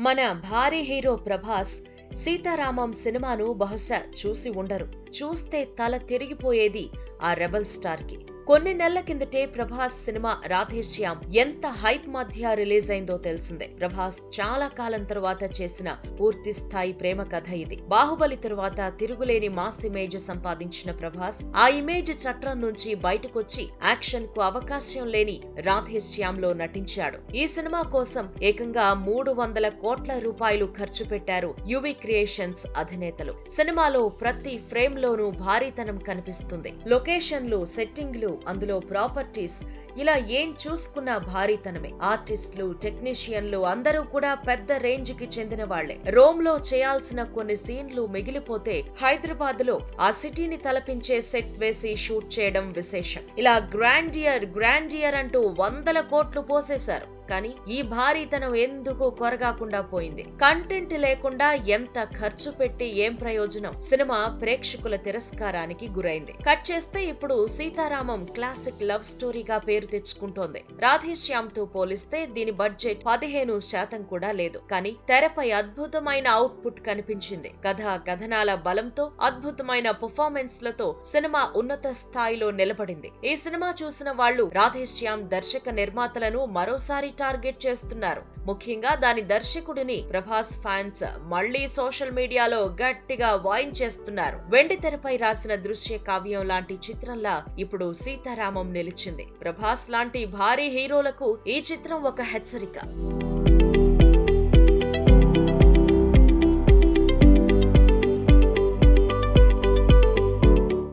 మన భారీ హీరో ప్రభాస్ సీతారామం సినిమాను బహుశా చూసి ఉండరు చూస్తే తల తిరిగిపోయేది ఆ రెబల్ స్టార్ కి కొన్ని నెలల కిందటే ప్రభాస్ సినిమా రాధేశ్యామ్ ఎంత హైప్ మధ్య రిలీజ్ అయిందో తెలిసిందే ప్రభాస్ చాలా కాలం తరువాత చేసిన పూర్తి స్థాయి ప్రేమ కథ ఇది బాహుబలి తరువాత తిరుగులేని మాస్ ఇమేజ్ సంపాదించిన ప్రభాస్ ఆ ఇమేజ్ చట్రం నుంచి బయటకొచ్చి యాక్షన్ కు అవకాశం లేని రాధేశ్యామ్ లో నటించాడు ఈ సినిమా కోసం ఏకంగా మూడు వందల కోట్ల రూపాయలు ఖర్చు పెట్టారు యువి క్రియేషన్స్ అధినేతలు సినిమాలో ప్రతి ఫ్రేమ్ లోనూ భారీతనం కనిపిస్తుంది లొకేషన్లు సెట్టింగ్లు అందులో ప్రాపర్టీస్ ఇలా ఏం చూసుకున్నా భారీతనమే ఆర్టిస్టులు టెక్నీషియన్లు అందరూ కూడా పెద్ద రేంజ్ కి చెందిన వాళ్లే రోమ్ లో చేయాల్సిన కొన్ని సీన్లు మిగిలిపోతే హైదరాబాద్ లో ఆ సిటీని తలపించే సెట్ వేసి షూట్ చేయడం విశేషం ఇలా గ్రాండియర్ గ్రాండియర్ అంటూ వందల కోట్లు పోసేశారు కానీ ఈ భారీతనం ఎందుకు కొరగాకుండా పోయింది కంటెంట్ లేకుండా ఎంత ఖర్చు పెట్టి ఏం ప్రయోజనం సినిమా ప్రేక్షకుల తిరస్కారానికి గురైంది కట్ చేస్తే ఇప్పుడు సీతారామం క్లాసిక్ లవ్ స్టోరీగా పేరు తెచ్చుకుంటోంది రాధేశ్యామ్ తో పోలిస్తే దీని బడ్జెట్ పదిహేను శాతం కూడా లేదు కానీ తెరపై అద్భుతమైన అవుట్పుట్ కనిపించింది కథ కథనాల బలంతో అద్భుతమైన పర్ఫార్మెన్స్ లతో సినిమా ఉన్నత స్థాయిలో నిలబడింది ఈ సినిమా చూసిన వాళ్ళు రాధేశ్యామ్ దర్శక నిర్మాతలను మరోసారి టార్గెట్ చేస్తున్నారు ముఖ్యంగా దాని దర్శకుడిని ప్రభాస్ ఫ్యాన్స్ మళ్లీ సోషల్ మీడియాలో గట్టిగా వాయించేస్తున్నారు వెండి తెరపై రాసిన దృశ్య కావ్యం లాంటి చిత్రంలా ఇప్పుడు సీతారామం నిలిచింది ప్రభాస్ లాంటి భారీ హీరోలకు ఈ చిత్రం ఒక హెచ్చరిక